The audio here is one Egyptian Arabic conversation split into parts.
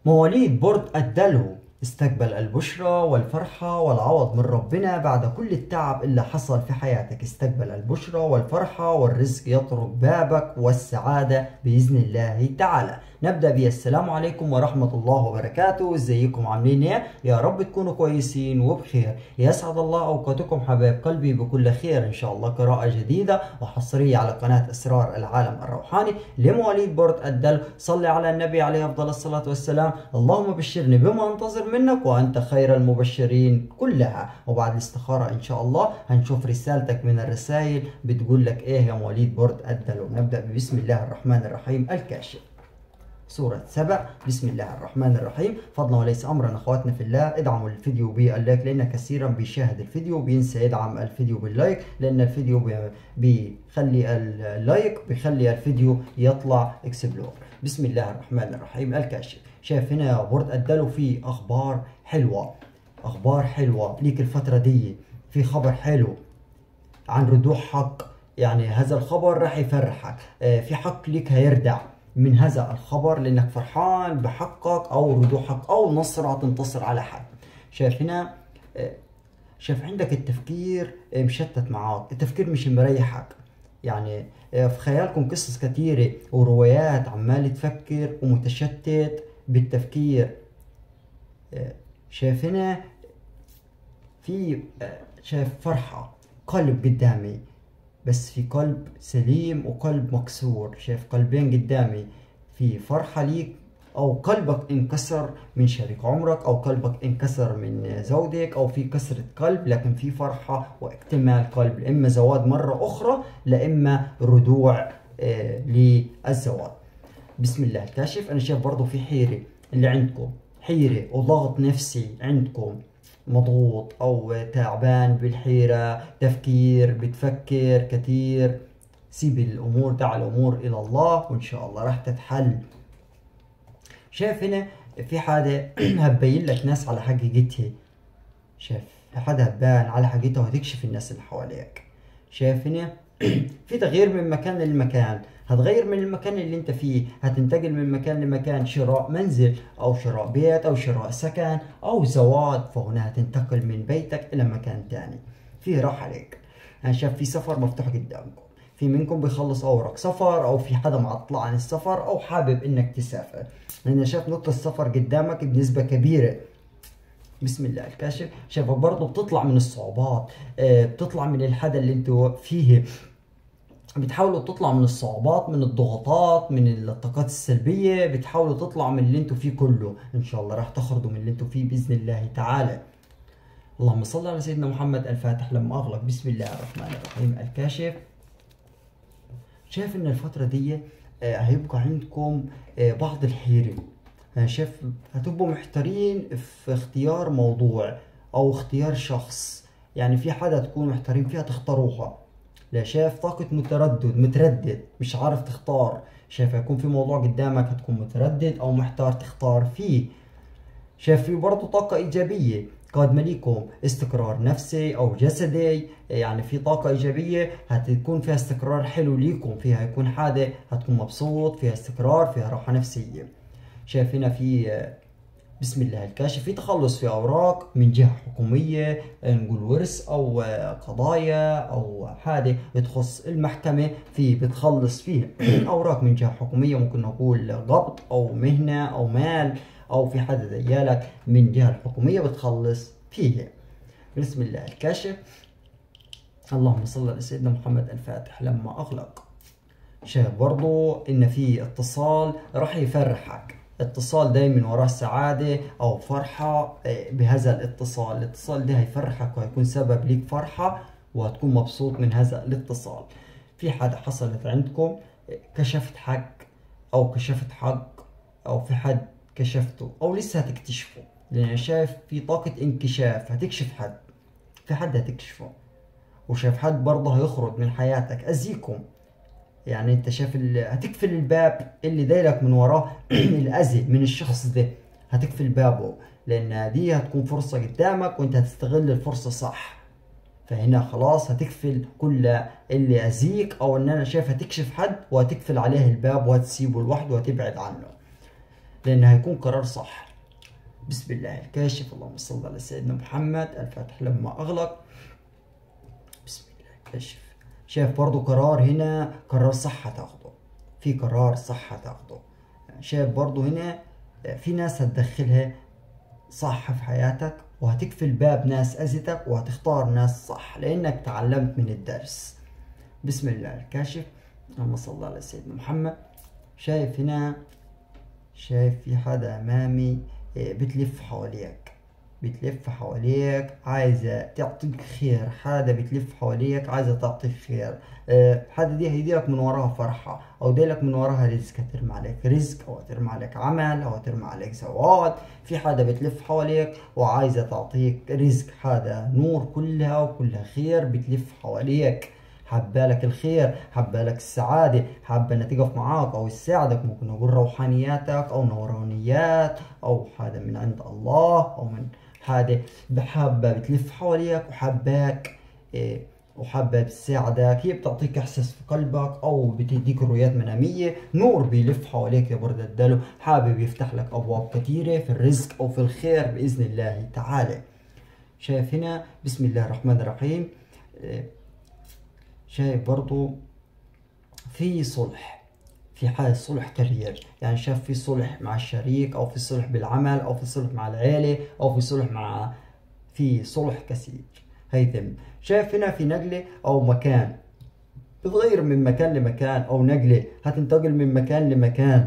مواليد برج الدلو استقبل البشرى والفرحة والعوض من ربنا بعد كل التعب اللي حصل في حياتك استقبل البشرى والفرحة والرزق يطرق بابك والسعادة بإذن الله تعالى نبدأ بالسلام عليكم ورحمة الله وبركاته ازيكم عاملين ايه يا رب تكونوا كويسين وبخير يسعد الله اوقاتكم حبايب قلبي بكل خير ان شاء الله قراءة جديدة وحصرية على قناة اسرار العالم الروحاني لمواليد بورد الدلو صلي على النبي عليه افضل الصلاة والسلام اللهم بشرني بما انتظر منك وانت خير المبشرين كلها وبعد الاستخارة ان شاء الله هنشوف رسالتك من الرسائل بتقول لك ايه يا مواليد بورد الدلو نبدأ بسم الله الرحمن الرحيم الكاشف سورة سبع بسم الله الرحمن الرحيم فضلا وليس أمرا أخواتنا في الله ادعموا الفيديو باللايك لأن كثيرا بيشاهد الفيديو بينسى يدعم الفيديو باللايك لأن الفيديو بيخلي اللايك بيخلي الفيديو يطلع اكسبلور بسم الله الرحمن الرحيم الكاشف شايف هنا يا برد أدلوا في أخبار حلوة أخبار حلوة ليك الفترة دي في خبر حلو عن ردوح حق يعني هذا الخبر راح يفرحك في حق ليك هيردع من هذا الخبر لانك فرحان بحقك او ردوحك او نصرة تنتصر على حد شايف هنا شايف عندك التفكير مشتت معاك التفكير مش مريحك يعني في خيالكم قصص كثيرة وروايات عمال تفكر ومتشتت بالتفكير شايف هنا في شايف فرحة قلب قدامي بس في قلب سليم وقلب مكسور شايف قلبين قدامي في فرحة ليك أو قلبك انكسر من شريك عمرك أو قلبك انكسر من زوجك أو في كسرة قلب لكن في فرحة واكتمال قلب لإما زواج مرة أخرى لإما رجوع آه للزواج بسم الله الكاشف أنا شايف برضو في حيرة اللي عندكم حيرة وضغط نفسي عندكم مضغوط او تعبان بالحيرة تفكير بتفكر كثير سيب الامور دع الامور الى الله وان شاء الله راح تتحل شايف هنا في حدا هبين لك ناس على حقيقتها شايف حدا هبان على حقيقته وهتكشف الناس اللي حواليك شايف هنا في تغيير من مكان لمكان هتغير من المكان اللي انت فيه هتنتقل من مكان لمكان شراء منزل او شراء بيت او شراء سكن او زواج فهنا هتنتقل من بيتك الى مكان تاني في راحة عليك انا شايف في سفر مفتوح قدامكم في منكم بيخلص اوراق سفر او في حدا معطل عن السفر او حابب انك تسافر انا شايف نقطة السفر قدامك بنسبة كبيرة بسم الله الكاشف شايفك برضه بتطلع من الصعوبات بتطلع من الحدا اللي انتوا فيه بتحاولوا تطلع من الصعوبات من الضغوطات من الطاقات السلبية بتحاولوا تطلعوا من اللي انتوا فيه كله ان شاء الله راح تخرجوا من اللي انتوا فيه بإذن الله تعالى اللهم صل على سيدنا محمد الفاتح لما أغلق بسم الله الرحمن الرحيم الكاشف شايف ان الفترة دي هيبقى عندكم بعض الحيرة شايف هتبقوا محتارين في اختيار موضوع او اختيار شخص يعني في حدا تكونوا محتارين فيها تختاروها لا شايف طاقة متردد متردد مش عارف تختار شايف هيكون في موضوع قدامك هتكون متردد او محتار تختار فيه شايف في برضه طاقة ايجابية قادمة ليكم استقرار نفسي او جسدي يعني في طاقة ايجابية هتكون فيها استقرار حلو ليكم فيها هيكون حدا هتكون مبسوط فيها استقرار فيها راحة نفسية شايف هنا في بسم الله الكاشف في تخلص في اوراق من جهه حكوميه نقول ورث او قضايا او حاجه تخص المحكمه في بتخلص فيه اوراق من جهه حكوميه ممكن نقول قبض او مهنه او مال او في حدا ديالك من جهه الحكوميه بتخلص فيه بسم الله الكاشف اللهم صل على سيدنا محمد الفاتح لما اغلق شايف برضو ان في اتصال راح يفرحك اتصال دايما وراه سعادة أو فرحة بهذا الاتصال الاتصال ده هيفرحك وهيكون سبب ليك فرحة وهتكون مبسوط من هذا الاتصال في حدا حصلت عندكم كشفت حق أو كشفت حق أو في حد كشفته أو لسه هتكتشفه لأن شايف في طاقة انكشاف هتكشف حد في حد هتكشفه وشايف حد برضه هيخرج من حياتك أذيكم يعني انت شايف هتقفل الباب اللي دايرك من وراه الاذى من الشخص ده هتقفل بابه لان دي هتكون فرصة قدامك وانت هتستغل الفرصة صح فهنا خلاص هتقفل كل اللي اذيك او ان انا شايف هتكشف حد وهتقفل عليه الباب وهتسيبه لوحده وهتبعد عنه لأنه هيكون قرار صح بسم الله الكاشف اللهم صل على سيدنا محمد الفاتح لما أغلق بسم الله الكاشف شايف برضو قرار هنا قرار صح هتاخده في قرار صح هتاخده شايف برضو هنا في ناس هتدخلها صح في حياتك وهتقفل باب ناس أذتك وهتختار ناس صح لأنك تعلمت من الدرس بسم الله الكاشف اللهم صل على سيدنا محمد شايف هنا شايف في حدا أمامي بتلف حواليك بتلف حواليك عايزة تعطيك خير حدا بتلف حواليك عايزة تعطيك خير حدا دي هيديلك من وراها فرحة أو ديلك من وراها رزق هترمي عليك رزق أو هترمي عليك عمل أو هترمي عليك زواج في حدا بتلف حواليك وعايزة تعطيك رزق حدا نور كلها وكلها خير بتلف حواليك حبالك الخير حبالك السعادة حابة انها تقف معاك او تساعدك ممكن نقول روحانياتك او نورانيات او حدا من عند الله او من حدا بحابة بتلف حواليك وحباك إيه وحابة تساعدك هي بتعطيك احساس في قلبك او بتديك رؤيات منامية نور بيلف حواليك يا برد الدلو حابب يفتح لك ابواب كثيرة في الرزق او في الخير باذن الله تعالى شايف هنا بسم الله الرحمن الرحيم إيه شايف برضو في صلح في حالة صلح كارير يعني شاف في صلح مع الشريك أو في صلح بالعمل أو في صلح مع العيلة أو في صلح مع في صلح كثير هيتم شايف هنا في نقلة أو مكان بتغير من مكان لمكان أو نقلة هتنتقل من مكان لمكان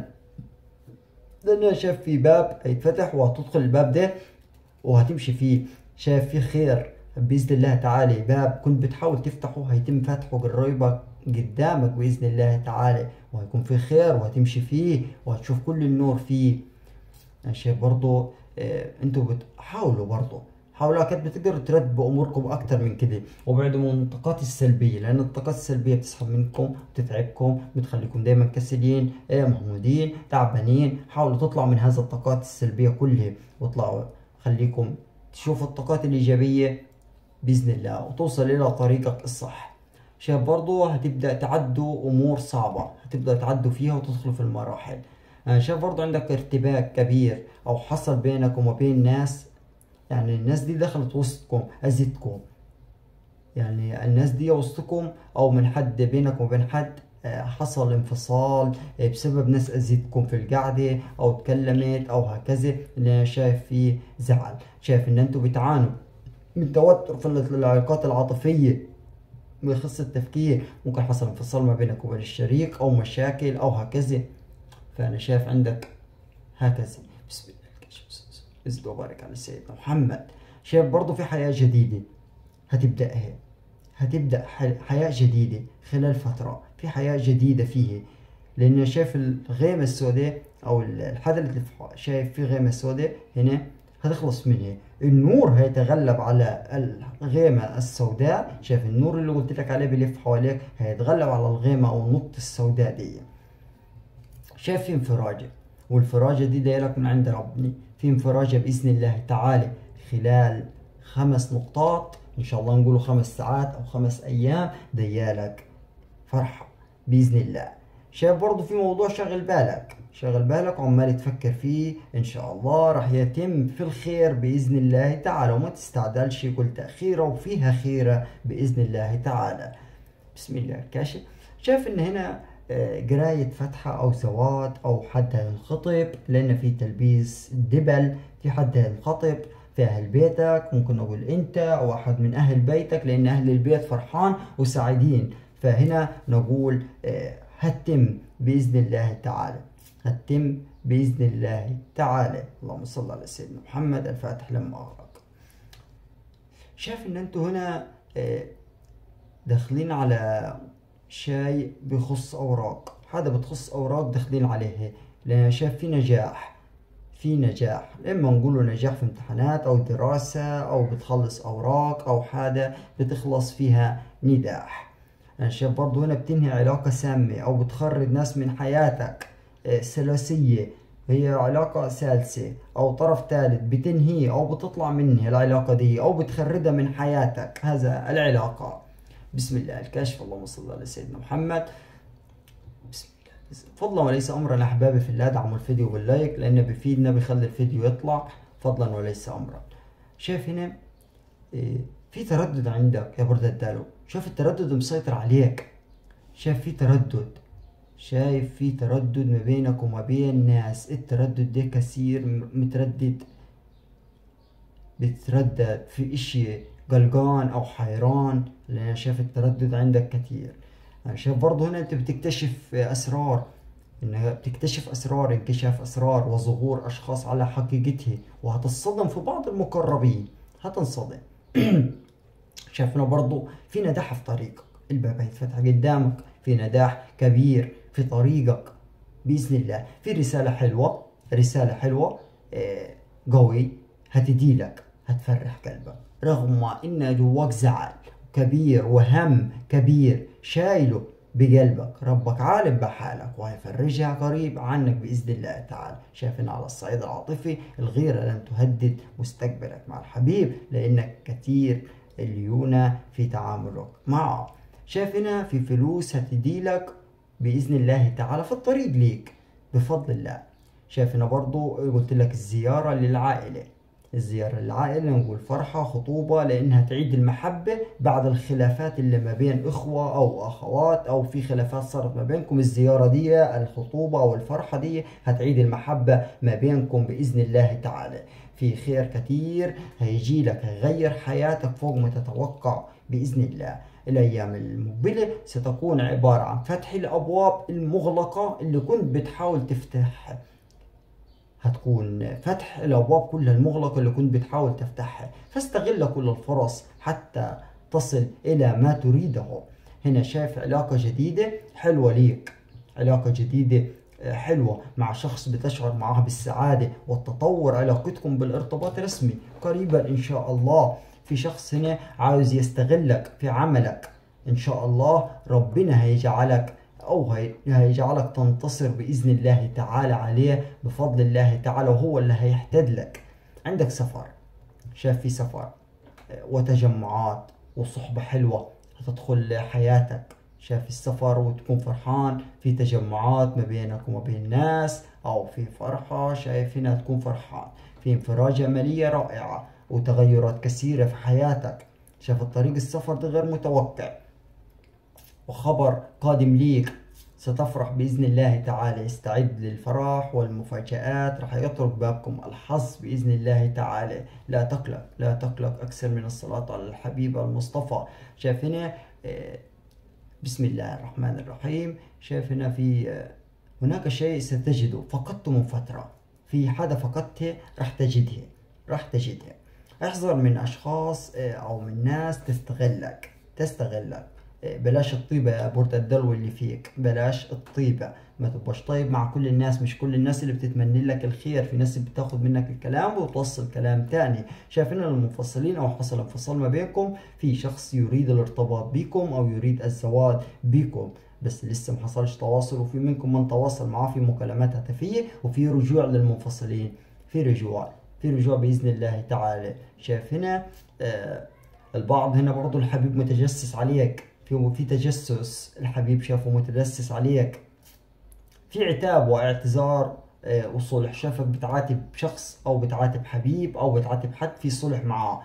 لأن شايف في باب هيتفتح وهتدخل الباب ده وهتمشي فيه شايف فيه خير بإذن الله تعالى باب كنت بتحاول تفتحه هيتم فتحه قريبك قدامك بإذن الله تعالى وهيكون في خير وهتمشي فيه وهتشوف كل النور فيه شايف برضو اه انتوا بتحاولوا برضو حاولوا اكيد بتقدروا ترتبوا اموركم اكتر من كده وابعدوا من الطاقات السلبيه لان الطاقات السلبيه بتسحب منكم بتتعبكم بتخليكم دايما كسلين اه مهمودين تعبانين حاولوا تطلعوا من هذه الطاقات السلبيه كلها واطلعوا خليكم تشوفوا الطاقات الايجابيه باذن الله وتوصل الى طريقك الصح شايف برضو هتبدا تعدوا امور صعبه هتبدا تعدوا فيها وتدخلوا في المراحل أنا شايف برضو عندك ارتباك كبير او حصل بينك وما بين ناس يعني الناس دي دخلت وسطكم اذتكم يعني الناس دي وسطكم او من حد بينك وبين حد حصل انفصال بسبب ناس اذتكم في القعده او اتكلمت او هكذا اللي انا شايف فيه زعل شايف ان انتوا بتعانوا من توتر في العلاقات العاطفية بيخص التفكير ممكن حصل انفصال ما بينك وبين الشريك أو مشاكل أو هكذا فأنا شايف عندك هكذا بسم الله بسم وبارك على سيدنا محمد شايف برضو في حياة جديدة هتبدأها هتبدأ حياة جديدة خلال فترة في حياة جديدة فيه لأن شايف الغيمة السوداء أو الحدا اللي شايف في غيمة سوداء هنا هتخلص منها النور هيتغلب على الغيمة السوداء شايف النور اللي قلت لك عليه بيلف حواليك هيتغلب على الغيمة أو النقطة السوداء دي شايف في انفراجة والفراجة دي دايلك من عند ربني في انفراجة بإذن الله تعالى خلال خمس نقطات إن شاء الله نقوله خمس ساعات أو خمس أيام ديالك فرحة بإذن الله شايف برضو في موضوع شغل بالك شغل بالك وعمال تفكر فيه ان شاء الله راح يتم في الخير باذن الله تعالى وما تستعجلش كل تاخيره وفيها خيره باذن الله تعالى بسم الله الكاشف شايف ان هنا قراية فتحة أو زواج أو حد هينخطب لأن في تلبيس دبل في حد هينخطب في أهل بيتك ممكن نقول أنت أو أحد من أهل بيتك لأن أهل البيت فرحان وسعيدين فهنا نقول هتم بإذن الله تعالى هتتم بإذن الله تعالى اللهم صل على سيدنا محمد الفاتح لما أغلق شايف إن أنتوا هنا داخلين على شيء بخص أوراق هذا بتخص أوراق داخلين عليه لأن شايف في نجاح في نجاح إما نقوله نجاح في امتحانات أو دراسة أو بتخلص أوراق أو حاجة بتخلص فيها نداح أنا شايف برضو هنا بتنهي علاقة سامة أو بتخرج ناس من حياتك ثلاثية هي علاقة ثالثة أو طرف ثالث بتنهي أو بتطلع منها العلاقة دي أو بتخردها من حياتك هذا العلاقة بسم الله الكشف اللهم صل على سيدنا محمد بسم الله فضلا وليس امرا احبابي في الله دعموا الفيديو باللايك لانه بيفيدنا بيخلي الفيديو يطلع فضلا وليس امرا شايف هنا إيه، في تردد عندك يا برد الدلو شوف التردد مسيطر عليك شايف في تردد شايف في تردد ما بينك وما بين ناس التردد ده كثير متردد بتتردد في اشي قلقان او حيران لان انا شايف التردد عندك كثير انا شايف برضه هنا انت بتكتشف اسرار انها بتكتشف اسرار انكشاف اسرار وظهور اشخاص على حقيقته وهتصطدم في بعض المقربين هتنصدم شايفنا برضو في نجاح في طريقك الباب هيتفتح قدامك في نجاح كبير في طريقك بإذن الله في رسالة حلوة رسالة حلوة آه، قوي هتدي لك هتفرح قلبك رغم ان جواك زعل كبير وهم كبير شايله بقلبك ربك عالم بحالك وهيفرجها قريب عنك بإذن الله تعالى شايفين على الصعيد العاطفي الغيرة لن تهدد مستقبلك مع الحبيب لأنك كثير الليونة في تعاملك معه شايفنا في فلوس هتديلك بإذن الله تعالى في الطريق ليك بفضل الله شايفنا برضو قلت لك الزيارة للعائلة الزيارة للعائلة نقول فرحة خطوبة لأنها تعيد المحبة بعد الخلافات اللي ما بين إخوة أو أخوات أو في خلافات صارت ما بينكم الزيارة دي الخطوبة أو الفرحة دي هتعيد المحبة ما بينكم بإذن الله تعالى في خير كثير هيجي لك هيغير حياتك فوق ما تتوقع بإذن الله الأيام المقبلة ستكون عبارة عن فتح الأبواب المغلقة اللي كنت بتحاول تفتحها هتكون فتح الابواب كلها المغلقه اللي كنت بتحاول تفتحها فاستغل كل الفرص حتى تصل الى ما تريده هنا شايف علاقه جديده حلوه ليك علاقه جديده آه، حلوة مع شخص بتشعر معه بالسعادة والتطور علاقتكم بالارتباط رسمي قريبا إن شاء الله في شخص هنا عاوز يستغلك في عملك إن شاء الله ربنا هيجعلك أو هيجعلك تنتصر بإذن الله تعالى عليه بفضل الله تعالى وهو اللي هيحتد لك عندك سفر شاف في سفر وتجمعات وصحبة حلوة هتدخل حياتك شاف السفر وتكون فرحان في تجمعات ما بينك وما بين ناس أو في فرحة شايف هنا تكون فرحان في انفراجة مالية رائعة وتغيرات كثيرة في حياتك شاف الطريق السفر ده غير متوقع وخبر قادم ليك ستفرح بإذن الله تعالى استعد للفرح والمفاجآت رح يطرق بابكم الحظ بإذن الله تعالى لا تقلق لا تقلق أكثر من الصلاة على الحبيب المصطفى شايفين آه، بسم الله الرحمن الرحيم شايفنا في آه، هناك شيء ستجده فقدته من فترة في حدا فقدته رح تجده رح تجده احذر من أشخاص آه، أو من ناس تستغلك تستغلك بلاش الطيبة يا بورت الدلو اللي فيك بلاش الطيبة ما تبقاش طيب مع كل الناس مش كل الناس اللي بتتمنى لك الخير في ناس بتاخد منك الكلام وتوصل كلام تاني شايفين المنفصلين او حصل انفصال ما بينكم في شخص يريد الارتباط بكم او يريد الزواج بكم بس لسه ما حصلش تواصل وفي منكم من تواصل معاه في مكالمات هاتفية وفي رجوع للمنفصلين في رجوع في رجوع بإذن الله تعالى شايف هنا آه البعض هنا برضو الحبيب متجسس عليك في في تجسس الحبيب شافه متجسس عليك في عتاب واعتذار آه، وصلح شافك بتعاتب شخص او بتعاتب حبيب او بتعاتب حد في صلح معاه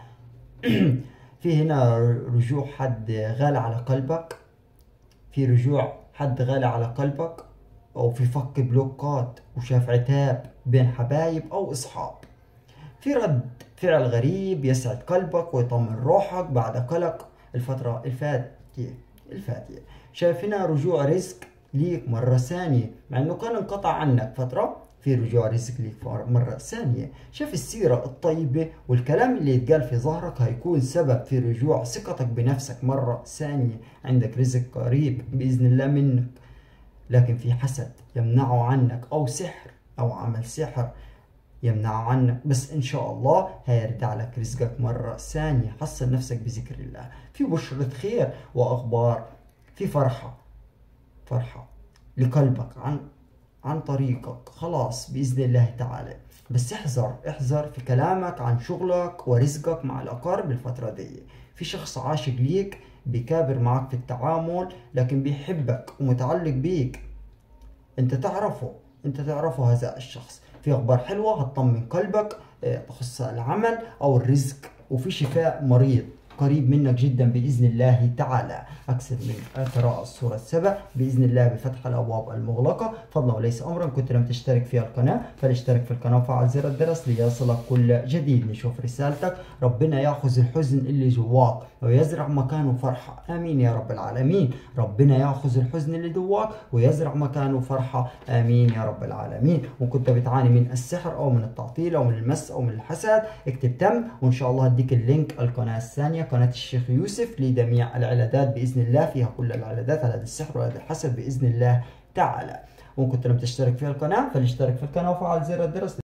في هنا رجوع حد غالي على قلبك في رجوع حد غالي على قلبك او في فك بلوكات وشاف عتاب بين حبايب او اصحاب في رد فعل غريب يسعد قلبك ويطمن روحك بعد قلق الفترة الفاتت الفاتحة شايفينها رجوع رزق ليك مرة ثانية مع انه كان انقطع عنك فترة في رجوع رزق ليك مرة ثانية شاف السيرة الطيبة والكلام اللي يتقال في ظهرك هيكون سبب في رجوع ثقتك بنفسك مرة ثانية عندك رزق قريب بإذن الله منك لكن في حسد يمنعه عنك أو سحر أو عمل سحر يمنع عنك بس إن شاء الله هيرجع لك رزقك مرة ثانية حصل نفسك بذكر الله في بشرة خير وأخبار في فرحة فرحة لقلبك عن عن طريقك خلاص بإذن الله تعالى بس احذر احذر في كلامك عن شغلك ورزقك مع الأقارب الفترة دي في شخص عاشق ليك بيكابر معك في التعامل لكن بيحبك ومتعلق بيك انت تعرفه انت تعرفه هذا الشخص في اخبار حلوه هتطمن قلبك آه، تخص العمل او الرزق وفي شفاء مريض قريب منك جدا بإذن الله تعالى أكثر من قراءة السورة السبع بإذن الله بفتح الأبواب المغلقة فضلا وليس أمرا كنت لم تشترك في القناة فلاشترك في القناة وفعل زر الجرس ليصلك كل جديد نشوف رسالتك ربنا يأخذ الحزن اللي جواك ويزرع مكانه فرحة آمين يا رب العالمين ربنا يأخذ الحزن اللي جواك ويزرع مكانه فرحة آمين يا رب العالمين وكنت بتعاني من السحر أو من التعطيل أو من المس أو من الحسد اكتب تم وإن شاء الله هديك اللينك القناة الثانية قناة الشيخ يوسف لجميع العلاجات بإذن الله فيها كل العلاجات على السحر وهذا الحسد بإذن الله تعالى وإن كنت لم تشترك في القناة فلاشترك في القناة وفعل زر الجرس